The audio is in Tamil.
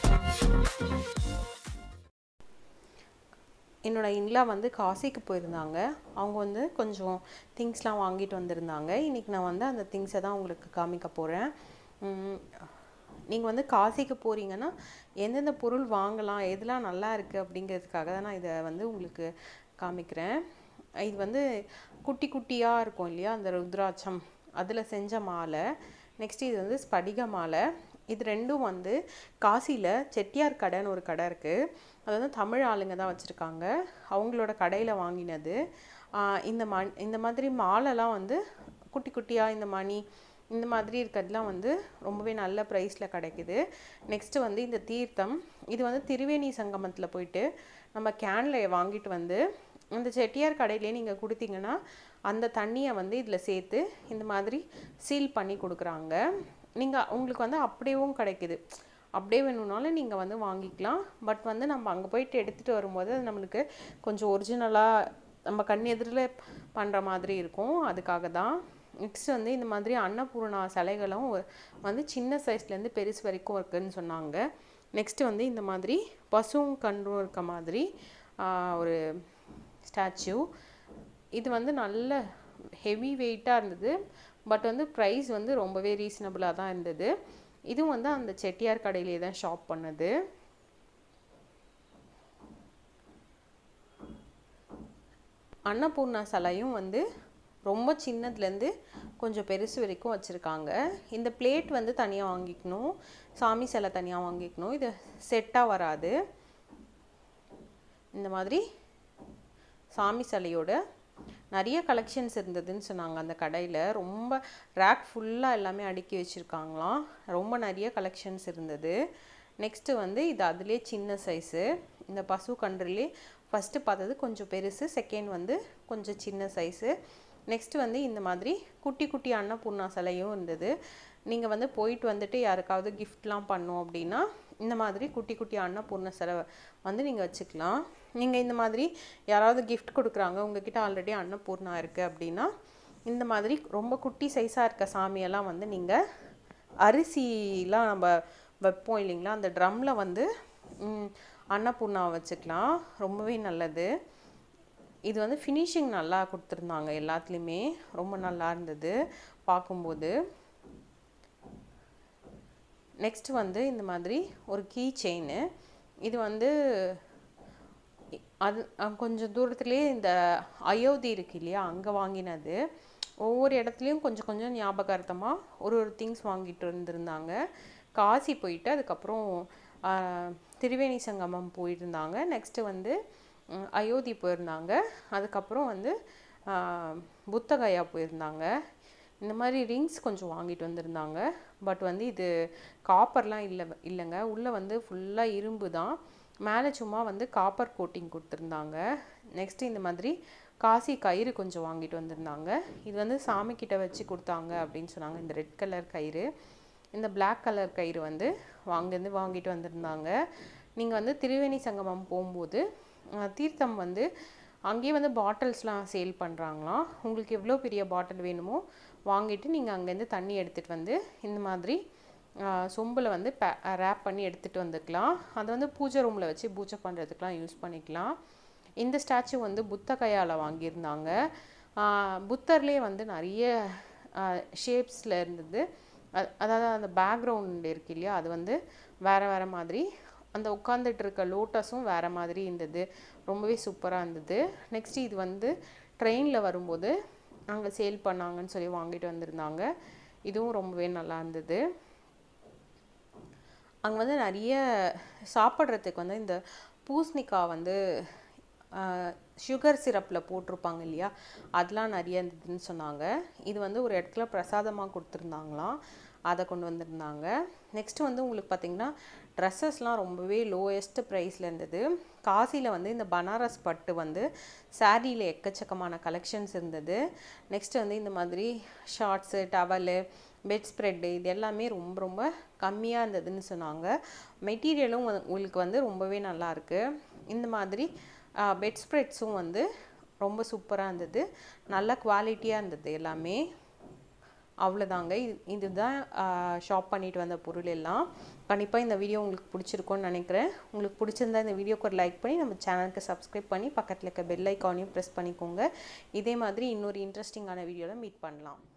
என்னோட இன்லா வந்து காசிக்கு போயிருந்தாங்க அவங்க வந்து கொஞ்சம் திங்ஸ்லாம் வாங்கிட்டு வந்திருந்தாங்க இன்றைக்கி நான் வந்து அந்த திங்ஸை தான் உங்களுக்கு காமிக்க போகிறேன் நீங்கள் வந்து காசிக்கு போகிறீங்கன்னா எந்தெந்த பொருள் வாங்கலாம் எதெல்லாம் நல்லா இருக்குது அப்படிங்கிறதுக்காக தான் நான் இதை வந்து உங்களுக்கு காமிக்கிறேன் இது வந்து குட்டி குட்டியாக இருக்கும் இல்லையா அந்த ருத்ராட்சம் அதில் செஞ்ச மாலை நெக்ஸ்ட் இது வந்து ஸ்படிக மாலை இது ரெண்டும் வந்து காசியில் செட்டியார் கடைன்னு ஒரு கடை இருக்குது அது வந்து தமிழ் ஆளுங்க தான் வச்சுருக்காங்க அவங்களோட கடையில் வாங்கினது ஆஹ் இந்த மண் இந்த மாதிரி மாலைலாம் வந்து குட்டி குட்டியாக இந்த மணி இந்த மாதிரி இருக்கிறதுலாம் வந்து ரொம்பவே நல்ல ப்ரைஸில் கிடைக்குது நெக்ஸ்ட்டு வந்து இந்த தீர்த்தம் இது வந்து திருவேணி சங்கமத்தில் போயிட்டு நம்ம கேனில் வாங்கிட்டு வந்து அந்த செட்டியார் கடையிலே நீங்கள் கொடுத்தீங்கன்னா அந்த தண்ணியை வந்து இதில் சேர்த்து இந்த மாதிரி சீல் பண்ணி கொடுக்குறாங்க நீங்கள் உங்களுக்கு வந்து அப்படியேவும் கிடைக்குது அப்படியே வேணும்னாலும் நீங்கள் வந்து வாங்கிக்கலாம் பட் வந்து நம்ம அங்கே போயிட்டு எடுத்துகிட்டு வரும்போது அது நம்மளுக்கு கொஞ்சம் ஒரிஜினலாக நம்ம கண் எதிரில் பண்ணுற மாதிரி இருக்கும் அதுக்காக தான் நெக்ஸ்ட் வந்து இந்த மாதிரி அன்னபூர்ணா சிலைகளும் ஒரு- வந்து சின்ன சைஸ்லேருந்து பெருசு வரைக்கும் இருக்குன்னு சொன்னாங்க நெக்ஸ்ட்டு வந்து இந்த மாதிரி பசுவும் கன்றும் இருக்க மாதிரி ஆஹ், ஒரு ஸ்டாச்சு இது வந்து நல்ல ஹெவி வெயிட்டாக இருந்தது பட் வந்து ப்ரைஸ் வந்து ரொம்பவே ரீசனபிளாக தான் இருந்தது இதுவும் வந்து அந்த செட்டியார் கடையிலே தான் ஷாப் பண்ணது அன்னபூர்ணா சிலையும் வந்து ரொம்ப சின்னதுலேருந்து கொஞ்சம் பெருசு வரைக்கும் வச்சுருக்காங்க இந்த பிளேட் வந்து தனியாக வாங்கிக்கணும் சாமி சிலை தனியாக வாங்கிக்கணும் இது செட்டாக வராது இந்த மாதிரி சாமி சிலையோட நிறைய கலெக்ஷன்ஸ் இருந்ததுன்னு சொன்னாங்க அந்த கடையில் ரொம்ப ரேக் ஃபுல்லாக எல்லாமே அடுக்கி வச்சுருக்காங்களாம் ரொம்ப நிறைய கலெக்ஷன்ஸ் இருந்தது நெக்ஸ்ட்டு வந்து இது அதுலேயே சின்ன சைஸு இந்த பசு கன்றுலே ஃபஸ்ட்டு பார்த்தது கொஞ்சம் பெருசு செகண்ட் வந்து கொஞ்சம் சின்ன சைஸு நெக்ஸ்ட் வந்து இந்த மாதிரி குட்டி குட்டி அன்னபூர்ணா சிலையும் இருந்தது நீங்கள் வந்து போயிட்டு வந்துட்டு யாருக்காவது கிஃப்ட்லாம் பண்ணோம் அப்படின்னா இந்த மாதிரி குட்டி குட்டி அன்னபூர்ண சிலை வந்து நீங்கள் வச்சுக்கலாம் நீங்கள் இந்த மாதிரி யாராவது கிஃப்ட் கொடுக்குறாங்க உங்ககிட்ட ஆல்ரெடி அன்னபூர்ணா இருக்குது அப்படின்னா இந்த மாதிரி ரொம்ப குட்டி சைஸாக இருக்க சாமியெல்லாம் வந்து நீங்கள் அரிசிலாம் நம்ம வைப்போம் இல்லைங்களா அந்த ட்ரம்மில் வந்து ம், அன்னபூர்ணா வச்சுக்கலாம் ரொம்பவே நல்லது இது வந்து ஃபினிஷிங் நல்லா கொடுத்துருந்தாங்க எல்லாத்துலேயுமே ரொம்ப நல்லா இருந்தது பார்க்கும்போது நெக்ஸ்ட் வந்து இந்த மாதிரி ஒரு கீ செயின் இது வந்து இ- அது அஹ் கொஞ்சம் தூரத்துலேயே இந்த அயோத்தி இருக்கு இல்லையா அங்கே வாங்கினது ஒவ்வொரு இடத்துலையும் கொஞ்சம் கொஞ்சம் ஞாபகார்த்தமாக ஒரு ஒரு திங்ஸ் வாங்கிட்டு இருந்திருந்தாங்க காசி போயிட்டு அதுக்கப்புறம் ஆஹ், திரிவேணி சங்கமம் போயிருந்தாங்க நெக்ஸ்ட்டு வந்து ம், அயோத்தி போயிருந்தாங்க அதுக்கப்புறம் வந்து ஆஹ், புத்தகயா போயிருந்தாங்க இந்த மாதிரி ரிங்ஸ் கொஞ்சம் வாங்கிட்டு வந்திருந்தாங்க பட் வந்து இது காப்பர்லாம் இல்லை இல்லைங்க உள்ளே வந்து ஃபுல்லாக இரும்பு தான் மேலே சும்மா வந்து காப்பர் கோட்டிங் கொடுத்துருந்தாங்க நெக்ஸ்ட் இந்த மாதிரி காசி கயிறு கொஞ்சம் வாங்கிட்டு வந்திருந்தாங்க இது வந்து சாமி கிட்ட வச்சு கொடுத்தாங்க அப்படின்னு சொன்னாங்க இந்த ரெட் கலர் கயிறு இந்த Black கலர் கயிறு வந்து வாங்கிருந்து வாங்கிட்டு வந்திருந்தாங்க நீங்கள் வந்து திரிவேணி சங்கமம் போகும்போது அஹ், தீர்த்தம் வந்து அங்கேயே வந்து பாட்டில்ஸ்லாம் சேல் பண்ணுறாங்களாம் உங்களுக்கு எவ்வளோ பெரிய பாட்டில் வேணுமோ வாங்கிட்டு நீங்கள் அங்கேருந்து தண்ணி எடுத்துகிட்டு வந்து இந்த மாதிரி சொம்பில் வந்து பே ரேப் பண்ணி எடுத்துகிட்டு வந்துக்கலாம் அதை வந்து பூஜை ரூமில் வச்சு பூஜை பண்ணுறதுக்கெலாம் யூஸ் பண்ணிக்கலாம் இந்த ஸ்டாச்சு வந்து புத்த கையால் வாங்கியிருந்தாங்க ஆஹ் புத்தர்லேயே வந்து நிறைய ஷேப்ஸில் இருந்தது அ- அதாவது அந்த பேக்ரவுண்ட் இருக்கு இல்லையா அது வந்து வேறு வேறு மாதிரி அந்த உட்காந்துட்டு இருக்க லோட்டஸும் வேறு மாதிரி இருந்தது ரொம்பவே சூப்பராக இருந்தது நெக்ஸ்ட் இது வந்து ட்ரெயினில் வரும்போது அங்கே சேல் பண்ணாங்கன்னு சொல்லி வாங்கிட்டு வந்திருந்தாங்க இதுவும் ரொம்பவே நல்லா இருந்தது அங்கே வந்து நிறைய சாப்பிட்றதுக்கு வந்து இந்த பூசணிக்காய் வந்து சுகர் சிரப்பில் போட்டிருப்பாங்க இல்லையா அதெல்லாம் நிறைய இருந்ததுன்னு சொன்னாங்க இது வந்து ஒரு இடத்துல பிரசாதமாக கொடுத்துருந்தாங்களாம் அதை கொண்டு வந்திருந்தாங்க நெக்ஸ்ட் வந்து உங்களுக்கு பார்த்தீங்கன்னா ட்ரெஸ்ஸஸ்லாம் ரொம்பவே லோயஸ்ட் ப்ரைஸில் இருந்தது காசியில் வந்து இந்த பனாரஸ் பட்டு வந்து சாரியில் எக்கச்சக்கமான கலெக்ஷன்ஸ் இருந்தது நெக்ஸ்ட் வந்து இந்த மாதிரி ஷார்ட்ஸு டவலு பெட் ஸ்ப்ரெட்டு இது எல்லாமே ரொம்ப ரொம்ப கம்மியாக இருந்ததுன்னு சொன்னாங்க மெட்டீரியலும் உங்களுக்கு வந்து ரொம்பவே நல்லா இருக்கு இந்த மாதிரி பெட் ஸ்ப்ரெட்ஸும் வந்து ரொம்ப சூப்பராக இருந்தது நல்ல குவாலிட்டியாக இருந்தது எல்லாமே அவ்வளோதாங்க இது இதுதான் ஷாப் பண்ணிட்டு வந்த பொருள் எல்லாம் கண்டிப்பாக இந்த வீடியோ உங்களுக்கு பிடிச்சிருக்கும்னு நினைக்கிறேன் உங்களுக்கு பிடிச்சிருந்தா இந்த வீடியோக்கு ஒரு லைக் பண்ணி நம்ம சேனலுக்கு சப்ஸ்கிரைப் பண்ணி பக்கத்தில் இருக்க பெல் ஐக்கானையும் ப்ரெஸ் பண்ணிக்கோங்க இதே மாதிரி இன்னொரு இன்ட்ரெஸ்டிங்கான வீடியோவில் மீட் பண்ணலாம்